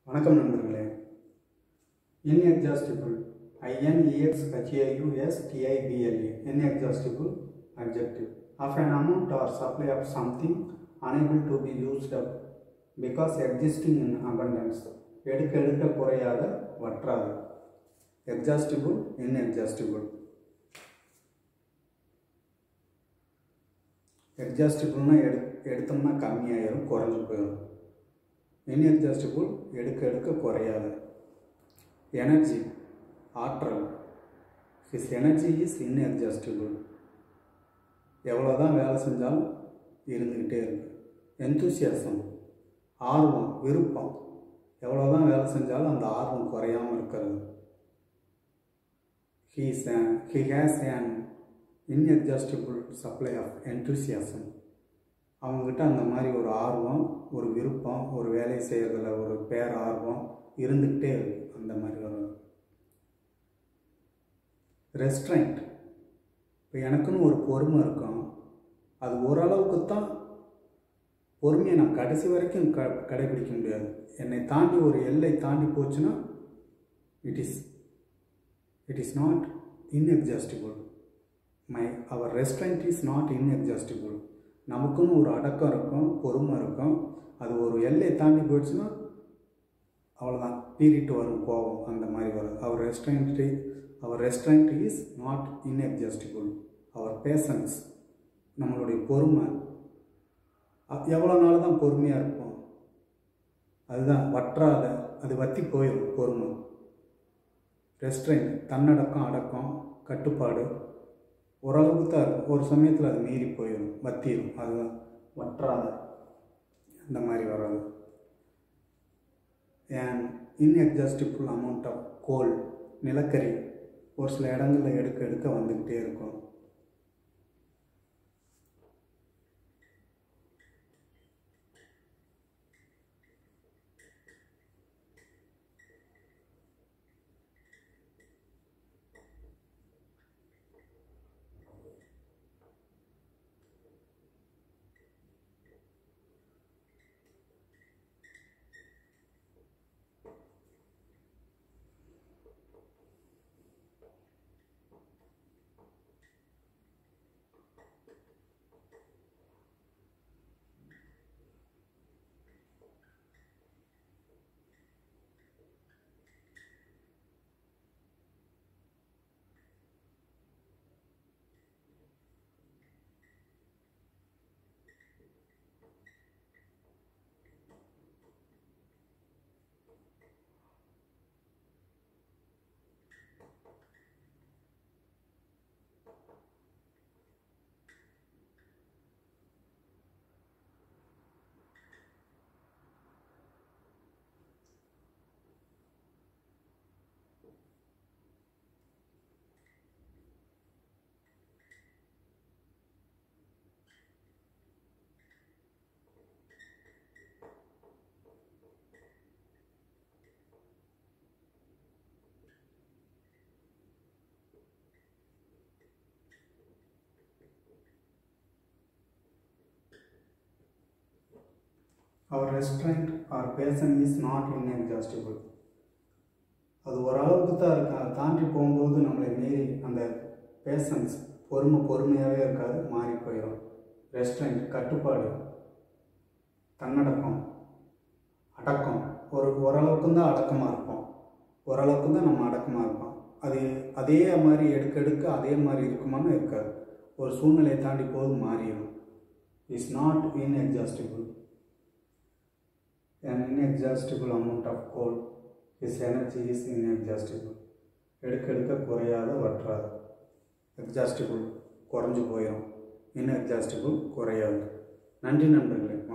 வணக்கம் நண்பர்களே inexhaustible I-N-E-X-H-A-U-S-T-I-B-L-E inexhaustible adjective of an amount or supply of something unable to be used up because existing in abundance எடுக்க எடுக்க குறையாத வற்றாத எக்ஸாஸ்டிபிள் inexhaustible எக்ஸாஸ்டிபிள்னா எடு எடுத்தோம்னா கம்மியாயிரும் குறைஞ்சு போயிடும் இன்எக்ஸாஸ்டிபிள் எடுக்க எடுக்க குறையாது எனர்ஜி ஆற்றல் ஹிஸ் எனர்ஜி இஸ் இன்எக்ஸாஸ்டிபிள் எவ்வளோ தான் வேலை செஞ்சாலும் இருந்துக்கிட்டே இருக்கு எந்தூசியாசம் ஆர்வம் விருப்பம் எவ்வளோ தான் வேலை செஞ்சாலும் அந்த ஆர்வம் குறையாமல் இருக்கிறது he's he has an inexhaustible supply of enthusiasm அவங்கக்கிட்ட அந்த மாதிரி ஒரு ஆர்வம் ஒரு விருப்பம் ஒரு வேலையை செய்கிறதுல ஒரு பேர் ஆர்வம் இருந்துக்கிட்டே இருக்கு அந்த மாதிரி ஒரு ரெஸ்ட்ரைண்ட் இப்போ எனக்குன்னு ஒரு பொறுமை இருக்கும் அது ஓரளவுக்கு தான் பொறுமையை நான் கடைசி வரைக்கும் க கடைபிடிக்க முடியாது என்னை தாண்டி ஒரு எல்லை தாண்டி போச்சுன்னா it is it is not inexhaustible my our restraint is not inexhaustible நமக்குன்னு ஒரு அடக்கம் இருக்கும் பொறுமை இருக்கும் அது ஒரு எல்லையை தாண்டி போயிடுச்சுன்னா அவ்வளோதான் பீரிட்டு வரும் கோபம் அந்த மாதிரி வரும் our restraint our restraint is not inexhaustible our patience நம்மளுடைய பொறுமை அ- எவ்வளோ நாள் தான் பொறுமையாக இருப்போம் அதுதான் வற்றாத அது வத்தி போயிடும் பொறுமை ரெஸ்ட்ரைண்ட் தன்னடக்கம் அடக்கம் கட்டுப்பாடு ஓரளவுக்கு தான் இருக்கும் ஒரு சமயத்தில் அது மீறி போயிடும் வத்திடும் அதுதான் வற்றாத அந்த மாதிரி வராது ஏன் இன்எக்ஸாஸ்டிபிள் அமௌண்ட் ஆஃப் கோல் நிலக்கரி ஒரு சில இடங்களில் எடுக்க எடுக்க வந்துக்கிட்டே இருக்கும் our restraint or patience is not inexhaustible அது ஓரளவுக்கு தான் இருக்கும் அதை தாண்டி போகும்போது நம்மளை மீறி அந்த பேஷன்ஸ் பொறுமை பொறுமையாகவே இருக்காது மாறி போயிடும் ரெஸ்ட்ரைண்ட் கட்டுப்பாடு தன்னடக்கம் அடக்கம் ஒரு ஓரளவுக்கு தான் அடக்கமாக இருப்போம் ஓரளவுக்கு தான் நம்ம அடக்கமாக இருப்போம் அது அதே மாதிரி எடுக்க எடுக்க அதே மாதிரி இருக்குமான்னு இருக்காது ஒரு சூழ்நிலையை தாண்டி போது மாறிடும் is not inexhaustible an inexhaustible amount of coal his energy is inexhaustible எடுக்க எடுக்க குறையாத வற்றாத எக்ஸாஸ்டிபிள் குறைஞ்சு போயிடும் inexhaustible குறையாது நன்றி நண்பர்களே